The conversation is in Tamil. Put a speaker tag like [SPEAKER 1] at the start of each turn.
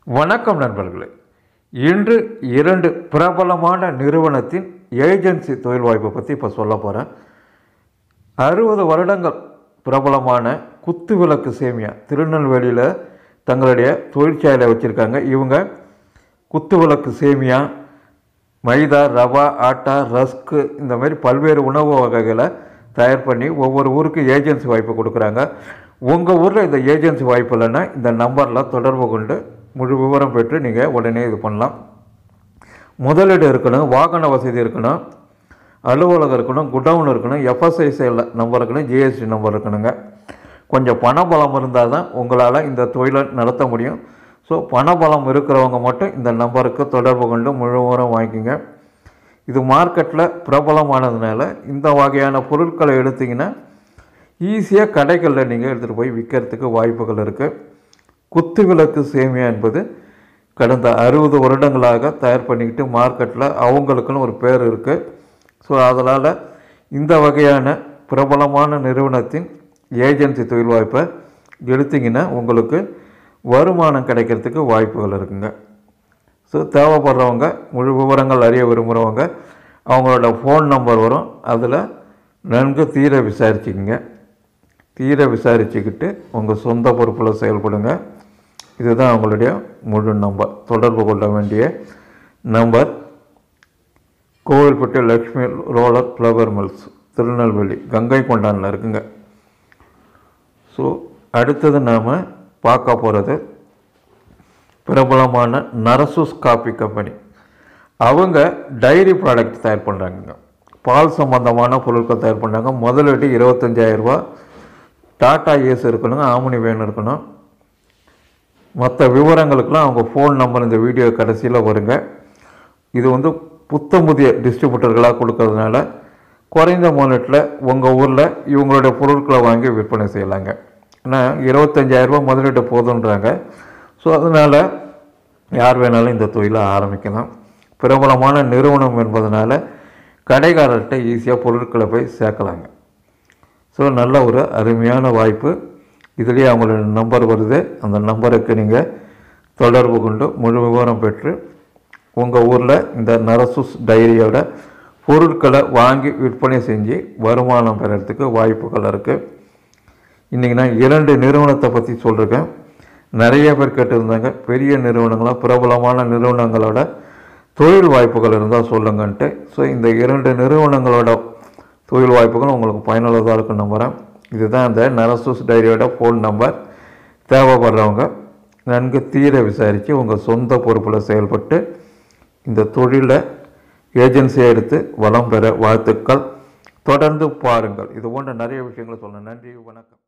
[SPEAKER 1] வணக்கம் நண்பர்களே இன்று இரண்டு பிரபலமான நிறுவனத்தின் ஏஜென்சி தொழில் வாய்ப்பை பற்றி இப்போ சொல்ல போகிறேன் அறுபது வருடங்கள் பிரபலமான குத்துவிளக்கு சேமியா திருநெல்வேலியில் தங்களுடைய தொழிற்சாலை வச்சுருக்காங்க இவங்க குத்துவிளக்கு சேமியா மைதா ரவா ஆட்டா ரஸ்க்கு இந்த மாதிரி பல்வேறு உணவு வகைகளை தயார் பண்ணி ஒவ்வொரு ஊருக்கு ஏஜென்சி வாய்ப்பு கொடுக்குறாங்க உங்கள் ஊரில் இந்த ஏஜென்சி வாய்ப்பு இல்லைன்னா இந்த நம்பரில் தொடர்பு கொண்டு முழு விவரம் பெற்று நீங்கள் உடனே இது பண்ணலாம் முதலீடு இருக்கணும் வாகன வசதி இருக்கணும் அலுவலகம் இருக்கணும் குடவுன் இருக்கணும் எஃப்எஸ்ஐ நம்பர் இருக்கணும் ஜிஎஸ்டி நம்பர் இருக்கணுங்க கொஞ்சம் பணபலம் இருந்தால் தான் உங்களால் இந்த தொழிலை நடத்த முடியும் ஸோ பணபலம் இருக்கிறவங்க மட்டும் இந்த நம்பருக்கு தொடர்பு கொண்டு முழு விவரம் வாங்கிக்கோங்க இது மார்க்கெட்டில் பிரபலமானதுனால இந்த வகையான பொருட்களை எடுத்தீங்கன்னா ஈஸியாக கடைகளில் நீங்கள் எடுத்துகிட்டு போய் விற்கிறதுக்கு வாய்ப்புகள் இருக்குது குத்துவிளக்கு சேமியா என்பது கடந்த அறுபது வருடங்களாக தயார் பண்ணிக்கிட்டு மார்க்கெட்டில் அவங்களுக்குன்னு ஒரு பேர் இருக்குது ஸோ அதனால் இந்த வகையான பிரபலமான நிறுவனத்தின் ஏஜென்சி தொழில் வாய்ப்பை எடுத்தீங்கன்னா உங்களுக்கு வருமானம் கிடைக்கிறதுக்கு வாய்ப்புகள் இருக்குங்க ஸோ தேவைப்படுறவங்க முழு விவரங்கள் அறிய விரும்புகிறவங்க அவங்களோட ஃபோன் நம்பர் வரும் அதில் நன்கு தீர விசாரிச்சுக்குங்க தீர விசாரிச்சுக்கிட்டு உங்கள் சொந்த பொறுப்பில் செயல்படுங்க இதுதான் அவங்களுடைய முழு நம்பர் தொடர்பு கொள்ள வேண்டிய number Kovilpattu Lakshmi roller flour mills Tirunelveli கங்கை கொண்டானில் இருக்குங்க ஸோ அடுத்தது நாம் பார்க்க போகிறது பிரபலமான நரசுஸ் காபி கம்பெனி அவங்க டைரி ப்ராடக்ட் தயார் பண்ணுறாங்க பால் சம்பந்தமான பொருட்கள் தயார் பண்ணுறாங்க முதலீட்டு இருபத்தஞ்சாயிரரூபா டாட்டா ஏஸ் இருக்கணுங்க ஆமணி வேன் இருக்கணும் மற்ற விவரங்களுக்கெல்லாம் அவங்க ஃபோன் நம்பர் இந்த வீடியோ கடைசியில் வருங்க இது வந்து புத்தம் புதிய டிஸ்ட்ரிபியூட்டர்களாக கொடுக்கறதுனால குறைந்த முதலீட்டில் உங்கள் ஊரில் இவங்களுடைய பொருட்களை வாங்கி விற்பனை செய்யலாங்க ஏன்னா இருபத்தஞ்சாயிரரூபா முதலீட்டு போதுன்றாங்க ஸோ அதனால் யார் வேணாலும் இந்த தொழிலை ஆரம்பிக்கலாம் பிரபலமான நிறுவனம் என்பதனால கடைக்காரர்கிட்ட ஈஸியாக பொருட்களை போய் சேர்க்கலாங்க ஸோ நல்ல ஒரு அருமையான வாய்ப்பு இதுலேயே அவங்களோட நம்பர் வருது அந்த நம்பருக்கு நீங்கள் தொடர்பு கொண்டு முழு விவரம் பெற்று உங்கள் ஊரில் இந்த நரசுஸ் டைரியோட பொருட்களை வாங்கி விற்பனை செஞ்சு வருமானம் பெறறதுக்கு வாய்ப்புகள் இருக்குது இன்றைக்கி நான் இரண்டு நிறுவனத்தை பற்றி சொல்லியிருக்கேன் நிறைய பேர் கேட்டிருந்தாங்க பெரிய நிறுவனங்களாக பிரபலமான நிறுவனங்களோட தொழில் வாய்ப்புகள் இருந்தால் சொல்லுங்கன்ட்டு ஸோ இந்த இரண்டு நிறுவனங்களோட தொழில் வாய்ப்புகள் உங்களுக்கு பயனுள்ளதாக இருக்கும் நம்புகிறேன் இதுதான் இந்த நரசூஸ் டைரியோட ஃபோன் நம்பர் தேவைப்படுறவங்க நன்கு தீர விசாரித்து உங்கள் சொந்த பொறுப்பில் செயல்பட்டு இந்த தொழிலை ஏஜென்சியை எடுத்து வளம் பெற வாழ்த்துக்கள் தொடர்ந்து பாருங்கள் இது போன்ற நிறைய விஷயங்களை சொல்லணும் நன்றி வணக்கம்